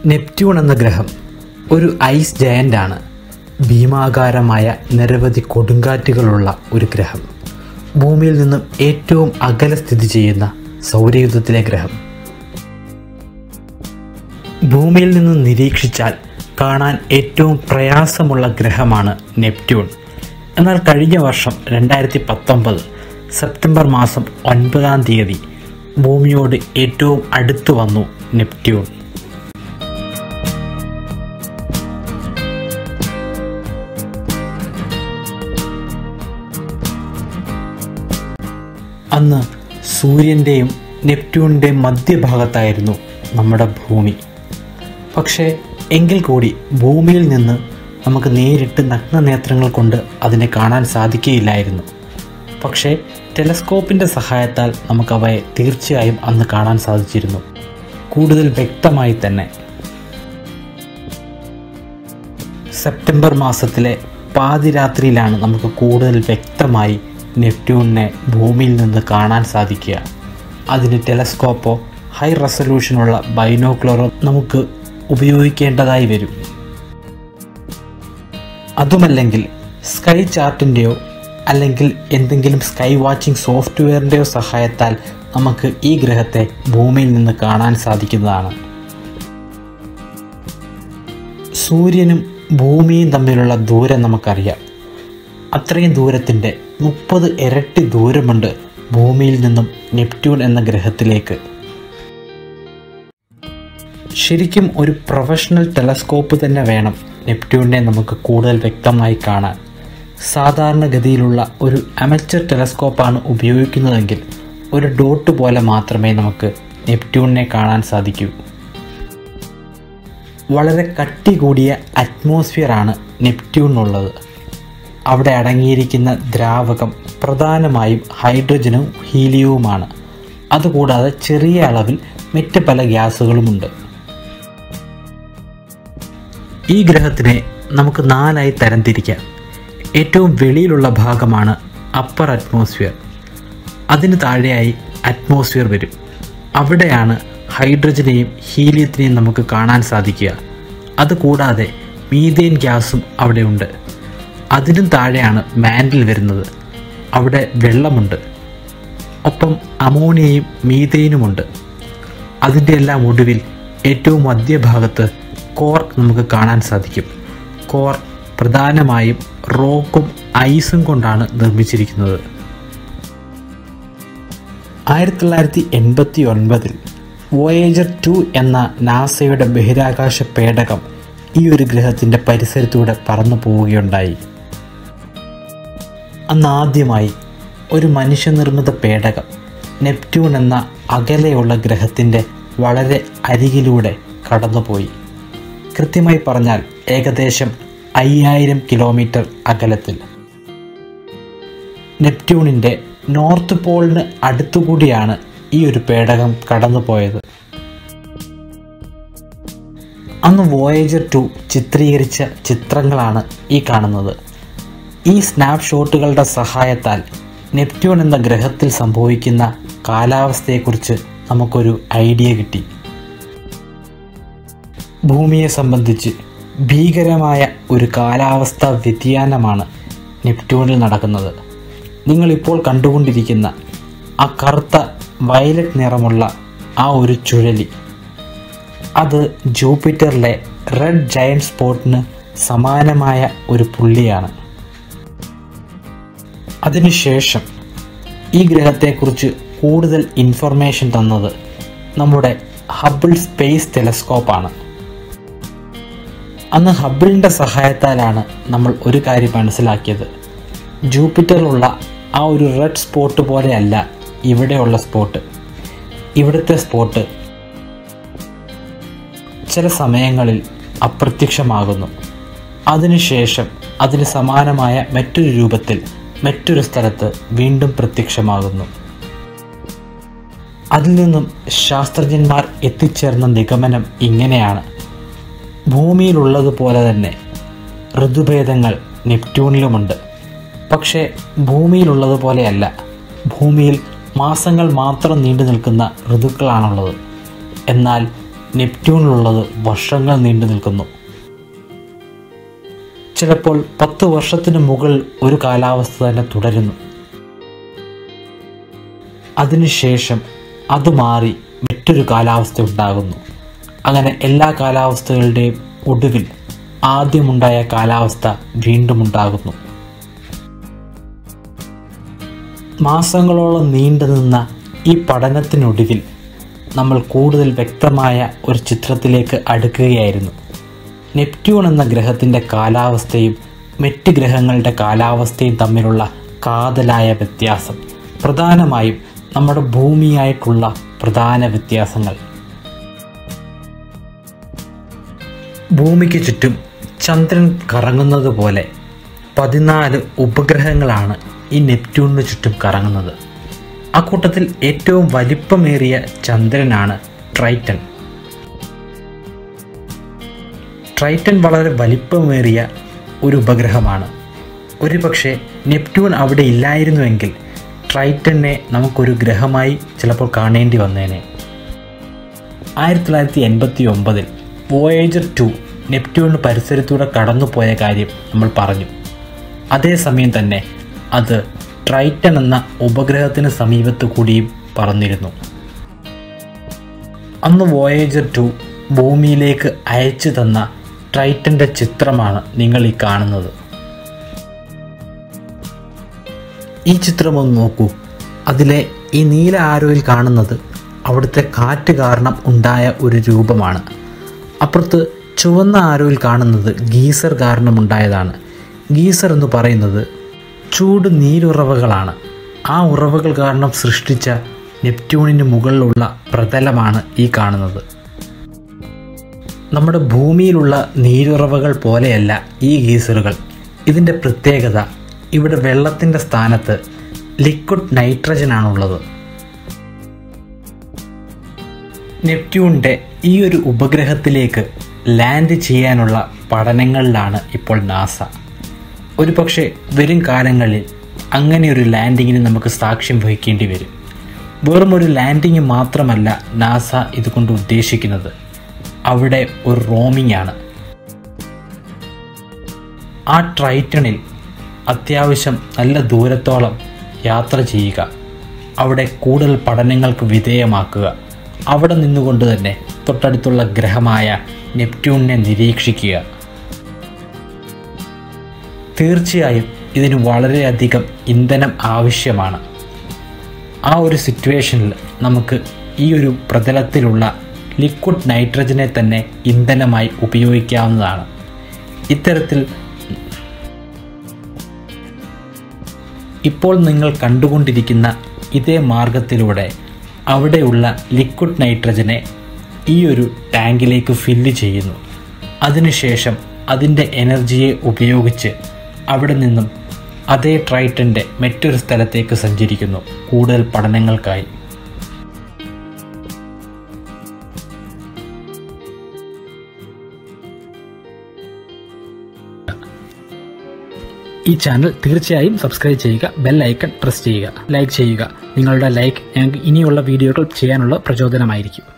Neptune എന്ന ഗ്രഹം ഒരു ഐസ് ജയൻ്റ് ആണ് ഭീമാകാരമായ നിരവധി കൊടുങ്കാറ്റുകളുള്ള ഒരു ഗ്രഹം ഭൂമിയിൽ നിന്നും ഏറ്റവും അകലെ സ്ഥിതി ചെയ്യുന്ന സൗരയൂഥത്തിലെ ഗ്രഹം ഭൂമിയിൽ നിന്ന് നിരീക്ഷിച്ചാൽ കാണാൻ ഏറ്റവും പ്രയാസമുള്ള ഗ്രഹമാണ് നെപ്റ്റ്യൂൺ എന്നാൽ കഴിഞ്ഞ വർഷം രണ്ടായിരത്തി പത്തൊമ്പത് സെപ്റ്റംബർ മാസം ഒൻപതാം തീയതി ഭൂമിയോട് ഏറ്റവും അടുത്തു വന്നു നെപ്റ്റ്യൂൺ അന്ന് സൂര്യൻ്റെയും നെപ്റ്റ്യൂണിൻ്റെയും മധ്യഭാഗത്തായിരുന്നു നമ്മുടെ ഭൂമി പക്ഷേ എങ്കിൽ കൂടി ഭൂമിയിൽ നിന്ന് നമുക്ക് നേരിട്ട് നഗ്നനേത്രങ്ങൾ കൊണ്ട് അതിനെ കാണാൻ സാധിക്കുകയില്ലായിരുന്നു പക്ഷേ ടെലസ്കോപ്പിൻ്റെ സഹായത്താൽ നമുക്കവയെ തീർച്ചയായും അന്ന് കാണാൻ സാധിച്ചിരുന്നു കൂടുതൽ വ്യക്തമായി തന്നെ സെപ്റ്റംബർ മാസത്തിലെ പാതിരാത്രിയിലാണ് നമുക്ക് കൂടുതൽ വ്യക്തമായി നെപ്റ്റ്യൂണിനെ ഭൂമിയിൽ നിന്ന് കാണാൻ സാധിക്കുക അതിന് ടെലസ്കോപ്പോ ഹൈ റെസൊല്യൂഷനുള്ള ബൈനോക്കുലറോ നമുക്ക് ഉപയോഗിക്കേണ്ടതായി വരും അതുമല്ലെങ്കിൽ സ്കൈ ചാർട്ടിൻ്റെയോ അല്ലെങ്കിൽ എന്തെങ്കിലും സ്കൈ വാച്ചിങ് സോഫ്റ്റ്വെയറിൻ്റെയോ സഹായത്താൽ നമുക്ക് ഈ ഗ്രഹത്തെ ഭൂമിയിൽ നിന്ന് കാണാൻ സാധിക്കുന്നതാണ് സൂര്യനും ഭൂമിയും തമ്മിലുള്ള ദൂരം നമുക്കറിയാം അത്രയും ദൂരത്തിൻ്റെ മുപ്പത് ഇരട്ടി ദൂരമുണ്ട് ഭൂമിയിൽ നിന്നും നെപ്റ്റ്യൂൺ എന്ന ഗ്രഹത്തിലേക്ക് ശരിക്കും ഒരു പ്രൊഫഷണൽ ടെലസ്കോപ്പ് തന്നെ വേണം നെപ്റ്റ്യൂണിനെ നമുക്ക് കൂടുതൽ വ്യക്തമായി കാണാൻ സാധാരണഗതിയിലുള്ള ഒരു അമച്ചർ ടെലസ്കോപ്പാണ് ഉപയോഗിക്കുന്നതെങ്കിൽ ഒരു ഡോട്ട് പോലെ മാത്രമേ നമുക്ക് നെപ്റ്റ്യൂണിനെ കാണാൻ സാധിക്കൂ വളരെ കട്ടി കൂടിയ അറ്റ്മോസ്ഫിയറാണ് നെപ്റ്റ്യൂണിനുള്ളത് അവിടെ അടങ്ങിയിരിക്കുന്ന ദ്രാവകം പ്രധാനമായും ഹൈഡ്രജനും ഹീലിയവുമാണ് അതുകൂടാതെ ചെറിയ അളവിൽ മറ്റ് പല ഗ്യാസുകളുമുണ്ട് ഈ ഗ്രഹത്തിനെ നമുക്ക് നാലായി തരംതിരിക്കാം ഏറ്റവും വെളിയിലുള്ള ഭാഗമാണ് അപ്പർ അറ്റ്മോസ്ഫിയർ അതിന് താഴെയായി അറ്റ്മോസ്ഫിയർ വരും അവിടെയാണ് ഹൈഡ്രജനെയും ഹീലിയത്തിനെയും നമുക്ക് കാണാൻ സാധിക്കുക അതുകൂടാതെ മീതേൻ ഗ്യാസും അവിടെയുണ്ട് അതിനും താഴെയാണ് മാൻഡിൽ വരുന്നത് അവിടെ വെള്ളമുണ്ട് ഒപ്പം അമോണിയയും മീതേനുമുണ്ട് അതിൻ്റെ എല്ലാം ഒടുവിൽ ഏറ്റവും മധ്യഭാഗത്ത് കോർ നമുക്ക് കാണാൻ സാധിക്കും കോർ പ്രധാനമായും റോക്കും ഐസും കൊണ്ടാണ് നിർമ്മിച്ചിരിക്കുന്നത് ആയിരത്തി തൊള്ളായിരത്തി എൺപത്തി ഒൻപതിൽ വോയേജർ ടു എന്ന നാസയുടെ ബഹിരാകാശ പേടകം ഈ ഒരു ഗ്രഹത്തിൻ്റെ പരിസരത്തൂടെ പറന്നു പോവുകയുണ്ടായി അന്ന് ആദ്യമായി ഒരു മനുഷ്യനിർമ്മിത പേടകം നെപ്റ്റ്യൂൺ എന്ന അകലെയുള്ള ഗ്രഹത്തിൻ്റെ വളരെ അരികിലൂടെ കടന്നുപോയി കൃത്യമായി പറഞ്ഞാൽ ഏകദേശം അയ്യായിരം കിലോമീറ്റർ അകലത്തിൽ നെപ്റ്റ്യൂണിൻ്റെ നോർത്ത് പോളിന് അടുത്തുകൂടിയാണ് ഈ ഒരു പേടകം കടന്നുപോയത് അന്ന് വോയേജർ ടു ചിത്രീകരിച്ച ചിത്രങ്ങളാണ് ഈ കാണുന്നത് ഈ സ്നാപ്ഷോട്ടുകളുടെ സഹായത്താൽ നെപ്റ്റ്യൂൺ എന്ന ഗ്രഹത്തിൽ സംഭവിക്കുന്ന കാലാവസ്ഥയെക്കുറിച്ച് നമുക്കൊരു ഐഡിയ കിട്ടി ഭൂമിയെ സംബന്ധിച്ച് ഭീകരമായ ഒരു കാലാവസ്ഥാ വ്യതിയാനമാണ് നെപ്റ്റ്യൂണിൽ നടക്കുന്നത് നിങ്ങളിപ്പോൾ കണ്ടുകൊണ്ടിരിക്കുന്ന ആ കറുത്ത വയലറ്റ് നിറമുള്ള ആ ഒരു ചുഴലി അത് ജൂപ്പിറ്ററിലെ റെഡ് ജയൻറ്റ് സ്പോട്ടിന് സമാനമായ ഒരു പുള്ളിയാണ് അതിനുശേഷം ഈ ഗ്രഹത്തെക്കുറിച്ച് കൂടുതൽ ഇൻഫർമേഷൻ തന്നത് നമ്മുടെ ഹബിൾ സ്പേസ് ടെലസ്കോപ്പാണ് അന്ന് ഹബിളിൻ്റെ സഹായത്താലാണ് നമ്മൾ ഒരു കാര്യം മനസ്സിലാക്കിയത് ജൂപ്പിറ്ററിലുള്ള ആ ഒരു റെഡ് സ്പോട്ട് പോലെയല്ല ഇവിടെയുള്ള സ്പോട്ട് ഇവിടുത്തെ സ്പോട്ട് ചില സമയങ്ങളിൽ അപ്രത്യക്ഷമാകുന്നു അതിനുശേഷം അതിന് സമാനമായ മറ്റൊരു രൂപത്തിൽ മറ്റൊരു സ്ഥലത്ത് വീണ്ടും പ്രത്യക്ഷമാകുന്നു അതിൽ നിന്നും ശാസ്ത്രജ്ഞന്മാർ എത്തിച്ചേർന്ന നിഗമനം ഇങ്ങനെയാണ് ഭൂമിയിലുള്ളതുപോലെ തന്നെ ഋതുഭേദങ്ങൾ നെപ്റ്റ്യൂണിലുമുണ്ട് പക്ഷേ ഭൂമിയിലുള്ളതുപോലെയല്ല ഭൂമിയിൽ മാസങ്ങൾ മാത്രം നീണ്ടു നിൽക്കുന്ന ഋതുക്കളാണുള്ളത് എന്നാൽ നെപ്റ്റ്യൂണിലുള്ളത് വർഷങ്ങൾ നീണ്ടു നിൽക്കുന്നു ചിലപ്പോൾ പത്ത് വർഷത്തിന് മുകളിൽ ഒരു കാലാവസ്ഥ തന്നെ തുടരുന്നു അതിനുശേഷം അത് മാറി മറ്റൊരു കാലാവസ്ഥ ഉണ്ടാകുന്നു അങ്ങനെ എല്ലാ കാലാവസ്ഥകളുടെയും ഒടുവിൽ ആദ്യമുണ്ടായ കാലാവസ്ഥ വീണ്ടും ഉണ്ടാകുന്നു മാസങ്ങളോളം നീണ്ടു നിന്ന ഈ പഠനത്തിനൊടുവിൽ നമ്മൾ കൂടുതൽ വ്യക്തമായ ഒരു ചിത്രത്തിലേക്ക് അടുക്കുകയായിരുന്നു നെപ്റ്റ്യൂൺ എന്ന ഗ്രഹത്തിൻ്റെ കാലാവസ്ഥയും മറ്റ് ഗ്രഹങ്ങളുടെ കാലാവസ്ഥയും തമ്മിലുള്ള കാതലായ വ്യത്യാസം പ്രധാനമായും നമ്മുടെ ഭൂമിയായിട്ടുള്ള പ്രധാന വ്യത്യാസങ്ങൾ ഭൂമിക്ക് ചുറ്റും ചന്ദ്രൻ കറങ്ങുന്നത് പോലെ പതിനാല് ഉപഗ്രഹങ്ങളാണ് ഈ നെപ്റ്റ്യൂണിന് ചുറ്റും കറങ്ങുന്നത് അക്കൂട്ടത്തിൽ ഏറ്റവും വലിപ്പമേറിയ ചന്ദ്രനാണ് ട്രൈറ്റൻ ട്രൈറ്റൻ വളരെ വലിപ്പമേറിയ ഒരു ഉപഗ്രഹമാണ് ഒരുപക്ഷെ നെപ്റ്റ്യൂൺ അവിടെ ഇല്ലായിരുന്നുവെങ്കിൽ ട്രൈറ്റനെ നമുക്കൊരു ഗ്രഹമായി ചിലപ്പോൾ കാണേണ്ടി വന്നേനെ ആയിരത്തി തൊള്ളായിരത്തി എൺപത്തി ഒമ്പതിൽ വോയേജർ ടു നെപ്റ്റ്യൂണിന് പരിസരത്തൂടെ കടന്നുപോയ കാര്യം നമ്മൾ പറഞ്ഞു അതേസമയം തന്നെ അത് ട്രൈറ്റൻ എന്ന ഉപഗ്രഹത്തിന് സമീപത്ത് കൂടിയും പറന്നിരുന്നു അന്ന് വോയേജർ ടു ഭൂമിയിലേക്ക് അയച്ചു തന്ന ട്രൈറ്റൻ്റെ ചിത്രമാണ് നിങ്ങൾ ഈ കാണുന്നത് ഈ ചിത്രം ഒന്ന് നോക്കൂ അതിലെ ഈ നീല ആരോയിൽ കാണുന്നത് അവിടുത്തെ കാറ്റ് കാരണം ഉണ്ടായ ഒരു രൂപമാണ് അപ്പുറത്ത് ചുവന്ന ആരോയിൽ കാണുന്നത് ഗീസർ കാരണമുണ്ടായതാണ് ഗീസർ എന്ന് പറയുന്നത് ചൂട് നീരുറവകളാണ് ആ ഉറവകൾ കാരണം സൃഷ്ടിച്ച നെപ്റ്റ്യൂണിന് മുകളിലുള്ള പ്രതലമാണ് ഈ കാണുന്നത് നമ്മുടെ ഭൂമിയിലുള്ള നീരുറവകൾ പോലെയല്ല ഈ ഗീസറുകൾ ഇതിൻ്റെ പ്രത്യേകത ഇവിടെ വെള്ളത്തിൻ്റെ സ്ഥാനത്ത് ലിക്വിഡ് നൈട്രജൻ ആണുള്ളത് നെപ്റ്റ്യൂണിൻ്റെ ഈ ഒരു ഉപഗ്രഹത്തിലേക്ക് ലാൻഡ് ചെയ്യാനുള്ള പഠനങ്ങളിലാണ് ഇപ്പോൾ നാസ ഒരു പക്ഷേ വരും കാലങ്ങളിൽ അങ്ങനെ ഒരു ലാൻഡിങ്ങിന് നമുക്ക് സാക്ഷ്യം വഹിക്കേണ്ടി വരും വെറും ഒരു ലാൻഡിങ് മാത്രമല്ല നാസ ഇതുകൊണ്ട് ഉദ്ദേശിക്കുന്നത് അവിടെ ഒരു റോമിംഗ് ആണ് ആ ട്രൈറ്റണിൽ അത്യാവശ്യം നല്ല ദൂരത്തോളം യാത്ര ചെയ്യുക അവിടെ കൂടുതൽ പഠനങ്ങൾക്ക് വിധേയമാക്കുക അവിടെ നിന്നുകൊണ്ട് തന്നെ തൊട്ടടുത്തുള്ള ഗ്രഹമായ നെപ്റ്റ്യൂണിനെ നിരീക്ഷിക്കുക തീർച്ചയായും ഇതിന് വളരെയധികം ഇന്ധനം ആവശ്യമാണ് ആ ഒരു സിറ്റുവേഷനിൽ നമുക്ക് ഈ ഒരു പ്രതലത്തിലുള്ള ലിക്വിഡ് നൈട്രജനെ തന്നെ ഇന്ധനമായി ഉപയോഗിക്കാവുന്നതാണ് ഇത്തരത്തിൽ ഇപ്പോൾ നിങ്ങൾ കണ്ടുകൊണ്ടിരിക്കുന്ന ഇതേ മാർഗത്തിലൂടെ അവിടെയുള്ള ലിക്വിഡ് നൈട്രജനെ ഈ ഒരു ടാങ്കിലേക്ക് ഫില്ല് ചെയ്യുന്നു അതിനുശേഷം അതിൻ്റെ എനർജിയെ ഉപയോഗിച്ച് അവിടെ നിന്നും അതേ ട്രൈറ്റൻ്റെ മറ്റൊരു സ്ഥലത്തേക്ക് സഞ്ചരിക്കുന്നു കൂടുതൽ പഠനങ്ങൾക്കായി ഈ ചാനൽ തീർച്ചയായും സബ്സ്ക്രൈബ് ചെയ്യുക ബെൽ ഐക്കൺ പ്രസ് ചെയ്യുക ലൈക്ക് ചെയ്യുക നിങ്ങളുടെ ലൈക്ക് ഞങ്ങൾക്ക് ഇനിയുള്ള വീഡിയോകൾ ചെയ്യാനുള്ള പ്രചോദനമായിരിക്കും